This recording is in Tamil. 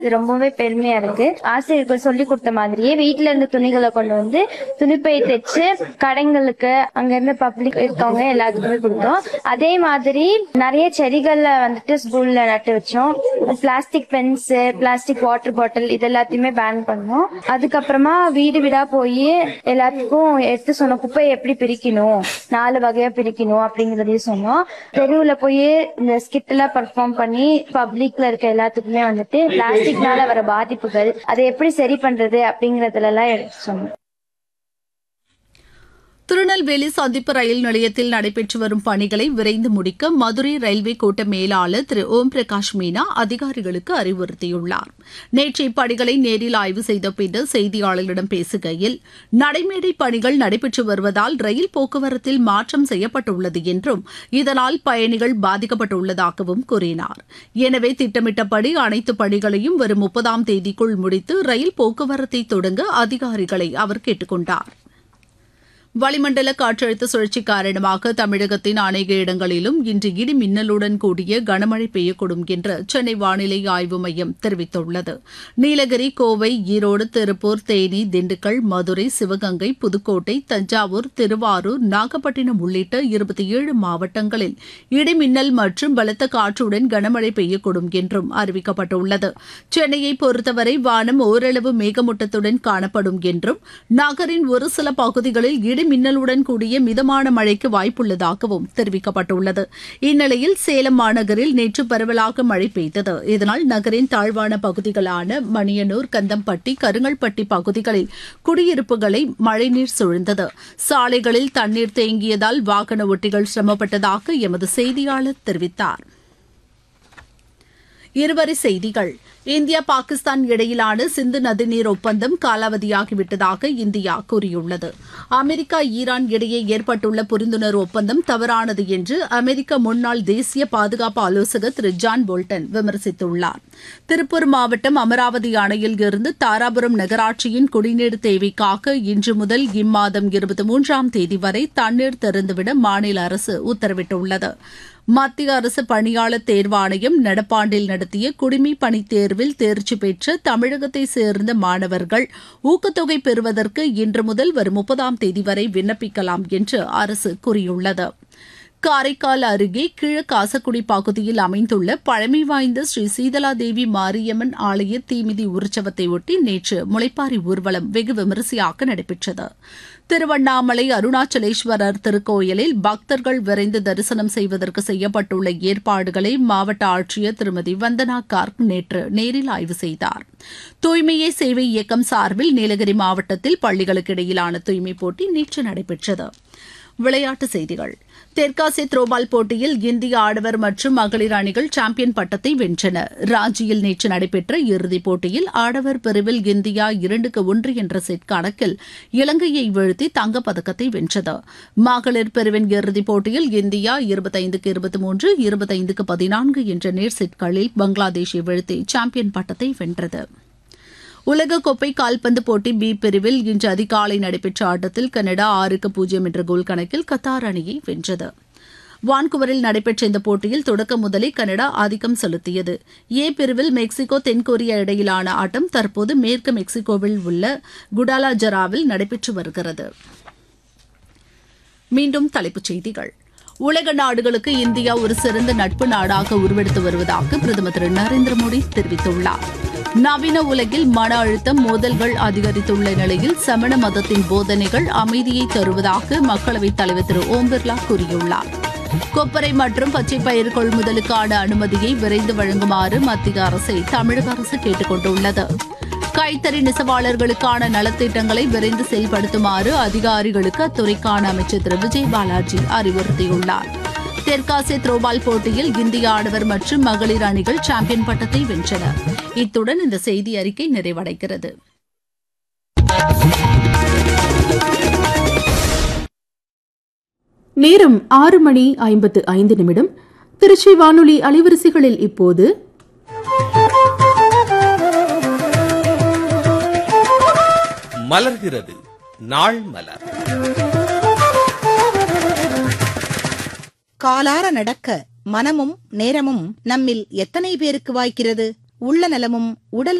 இது ரொம்பவே பெருமையா இருக்கு ஆசிரியர்கள் சொல்லி கொடுத்த மாதிரியே வீட்ல இருந்து துணிகளை கொண்டு வந்து துணிப்பை தைச்சு கடைங்களுக்கு அங்க இருந்து பப்ளிக் இருக்கவங்க எல்லாத்துக்குமே கொடுத்தோம் அதே மாதிரி நிறைய செடிகள்ல வந்துட்டு ஸ்கூல்ல நட்டு வச்சோம் plastic pens plastic water bottle இது எல்லாத்தையுமே பேன் பண்ணோம் அதுக்கப்புறமா வீடு வீடா போய் எல்லாத்துக்கும் எடுத்து சொன்னோம் குப்பையை எப்படி பிரிக்கணும் நாலு வகையா பிரிக்கணும் அப்படிங்கறதையும் சொன்னோம் தெருவுல போய் இந்த ஸ்கிட் எல்லாம் பர்ஃபார்ம் பண்ணி பப்ளிக்ல இருக்க எல்லாத்துக்குமே வந்துட்டு பிளாஸ்டிக்னால வர பாதிப்புகள் அதை எப்படி சரி பண்றது அப்படிங்கறதுல எல்லாம் எடுத்து சொன்னோம் திருநெல்வேலி சந்திப்பு ரயில் நிலையத்தில் நடைபெற்று வரும் பணிகளை விரைந்து முடிக்க மதுரை ரயில்வே கோட்ட மேலாளர் திரு ஓம் பிரகாஷ் மீனா அதிகாரிகளுக்கு அறிவுறுத்தியுள்ளார் நேற்று இப்பணிகளை நேரில் ஆய்வு செய்த பின்னர் செய்தியாளர்களிடம் பேசுகையில் நடைமேடை பணிகள் நடைபெற்று வருவதால் ரயில் போக்குவரத்தில் மாற்றம் செய்யப்பட்டுள்ளது என்றும் இதனால் பயணிகள் பாதிக்கப்பட்டுள்ளதாகவும் கூறினார் எனவே திட்டமிட்டபடி அனைத்து பணிகளையும் வரும் முப்பதாம் தேதிக்குள் முடித்து ரயில் போக்குவரத்தை தொடங்க அதிகாரிகளை அவர் கேட்டுக் கொண்டார் வளிமண்டல காற்றழுத்த சுழற்சி காரணமாக தமிழகத்தின் அநேக இடங்களிலும் இன்று இடி மின்னலுடன் கூடிய கனமழை பெய்யக்கூடும் என்று சென்னை வானிலை ஆய்வு மையம் தெரிவித்துள்ளது நீலகிரி கோவை ஈரோடு திருப்பூர் தேனி திண்டுக்கல் மதுரை சிவகங்கை புதுக்கோட்டை தஞ்சாவூர் திருவாரூர் நாகப்பட்டினம் உள்ளிட்ட இருபத்தி ஏழு மாவட்டங்களில் இடி மின்னல் மற்றும் பலத்த காற்றுடன் கனமழை பெய்யக்கூடும் என்றும் அறிவிக்கப்பட்டுள்ளது சென்னையை பொறுத்தவரை வானம் ஓரளவு மேகமூட்டத்துடன் காணப்படும் என்றும் நகரின் ஒரு சில பகுதிகளில் இடி மின்னலுடன் கூடிய மிதமான மழைக்கு வாய்ப்புள்ளதாகவும் தெரிவிக்கப்பட்டுள்ளது இந்நிலையில் சேலம் மாநகரில் நேற்று பரவலாக மழை பெய்தது இதனால் நகரின் தாழ்வான பகுதிகளான மணியனூர் கந்தம்பட்டி கருங்கல்பட்டி பகுதிகளில் குடியிருப்புகளை மழைநீர் சூழ்ந்தது சாலைகளில் தண்ணீர் தேங்கியதால் வாகன ஓட்டிகள் சிரமப்பட்டதாக எமது செய்தியாளர் தெரிவித்தார் இருவரி செய்திகள் இந்தியா பாகிஸ்தான் இடையிலான சிந்து நதிநீர் ஒப்பந்தம் காலாவதியாகிவிட்டதாக இந்தியா கூறியுள்ளது அமெரிக்கா ஈரான் இடையே ஏற்பட்டுள்ள புரிந்துணர்வு ஒப்பந்தம் தவறானது என்று அமெரிக்க முன்னாள் தேசிய பாதுகாப்பு ஆலோசகர் திரு ஜான் போல்டன் விமர்சித்துள்ளார் திருப்பூர் மாவட்டம் அமராவதி அணையில் இருந்து தாராபுரம் நகராட்சியின் குடிநீர் தேவைக்காக இன்று முதல் இம்மாதம் இருபத்தி மூன்றாம் தேதி வரை தண்ணீர் திறந்துவிட மாநில அரசு உத்தரவிட்டுள்ளது மத்திய அரசு பணியாளர் தேர்வாணையம் நடப்பாண்டில் நடத்திய குடிமை பணித் தேர்வில் தேர்ச்சி பெற்ற தமிழகத்தை சேர்ந்த மாணவர்கள் ஊக்கத்தொகை பெறுவதற்கு இன்று முதல் வரும் முப்பதாம் தேதி வரை விண்ணப்பிக்கலாம் என்று அரசு கூறியுள்ளது காரைக்கால் அருகே கிழக்காசக்குடி பகுதியில் அமைந்துள்ள பழமை வாய்ந்த ஸ்ரீ சீதலாதேவி மாரியம்மன் ஆலய தீமிதி உற்சவத்தை ஒட்டி நேற்று முளைப்பாரி ஊர்வலம் வெகு விமரிசையாக நடைபெற்றது திருவண்ணாமலை அருணாச்சலேஸ்வரர் திருக்கோயிலில் பக்தர்கள் விரைந்து தரிசனம் செய்வதற்கு செய்யப்பட்டுள்ள ஏற்பாடுகளை மாவட்ட ஆட்சியர் திருமதி வந்தனா கார்க் நேற்று நேரில் ஆய்வு செய்தார் தூய்மையே சேவை இயக்கம் சார்பில் நீலகிரி மாவட்டத்தில் பள்ளிகளுக்கு இடையிலான தூய்மை போட்டி நேற்று நடைபெற்றது விளையாட்டுச் செய்திகள் தெற்காசிய த்ரோபால் போட்டியில் இந்திய ஆடவர் மற்றும் மகளிர் அணிகள் சாம்பியன் பட்டத்தை வென்றன ராஞ்சியில் நேற்று நடைபெற்ற இறுதிப் போட்டியில் ஆடவர் பிரிவில் இந்தியா இரண்டுக்கு ஒன்று என்ற செட் கணக்கில் இலங்கையை வீழ்த்தி தங்கப்பதக்கத்தை வென்றது மகளிர் பிரிவின் இறுதிப் போட்டியில் இந்தியா இருபத்தைந்துக்கு இருபத்தி மூன்று இருபத்தைந்துக்கு பதினான்கு என்ற நேர் செட்களில் பங்களாதேஷை வீழ்த்தி சாம்பியன் பட்டத்தை வென்றது உலகக்கோப்பை கால்பந்து போட்டி பி பிரிவில் இன்று அதிகாலை நடைபெற்ற ஆட்டத்தில் கனடா ஆறுக்கு பூஜ்ஜியம் என்ற கோல் கணக்கில் கத்தார் அணியை வென்றது வான்குவரில் நடைபெற்ற இந்த போட்டியில் தொடக்க முதலே கனடா ஆதிக்கம் செலுத்தியது ஏ பிரிவில் மெக்சிகோ தென்கொரியா இடையிலான ஆட்டம் தற்போது மேற்கு மெக்சிகோவில் உள்ள குடாலாஜராவில் நடைபெற்று வருகிறது மீண்டும் தலைப்புச் செய்திகள் உலக நாடுகளுக்கு இந்தியா ஒரு சிறந்த நட்பு நாடாக உருவெடுத்து வருவதாக பிரதமர் திரு நரேந்திர மோடி தெரிவித்துள்ளார் நவீன உலகில் மன அழுத்தம் மோதல்கள் அதிகரித்துள்ள நிலையில் சமண மதத்தின் போதனைகள் அமைதியை தருவதாக மக்களவைத் தலைவர் திரு ஓம் பிர்லா கூறியுள்ளார் கொப்பரை மற்றும் பச்சை பயிர் கொள்முதலுக்கான அனுமதியை விரைந்து வழங்குமாறு மத்திய அரசை தமிழக அரசு கேட்டுக் கொண்டுள்ளது கைத்தறி நெசவாளர்களுக்கான நலத்திட்டங்களை விரைந்து செயல்படுத்துமாறு அதிகாரிகளுக்கு அத்துறைக்கான அமைச்சர் திரு விஜய் பாலாஜி அறிவுறுத்தியுள்ளார் தெற்காசிய த்ரோபால் போட்டியில் இந்திய ஆடவர் மற்றும் மகளிர் அணிகள் சாம்பியன் பட்டத்தை வென்றன இத்துடன் இந்த செய்தி அறிக்கை நிறைவடைகிறது நேரம் ஆறு மணி ஐம்பத்து ஐந்து நிமிடம் திருச்சி வானொலி அலைவரிசைகளில் இப்போது மலர்கிறது நாள் மலர் காலார நடக்க மனமும் நேரமும் நம்மில் எத்தனை பேருக்கு வாய்க்கிறது உள்ள நலமும் உடல்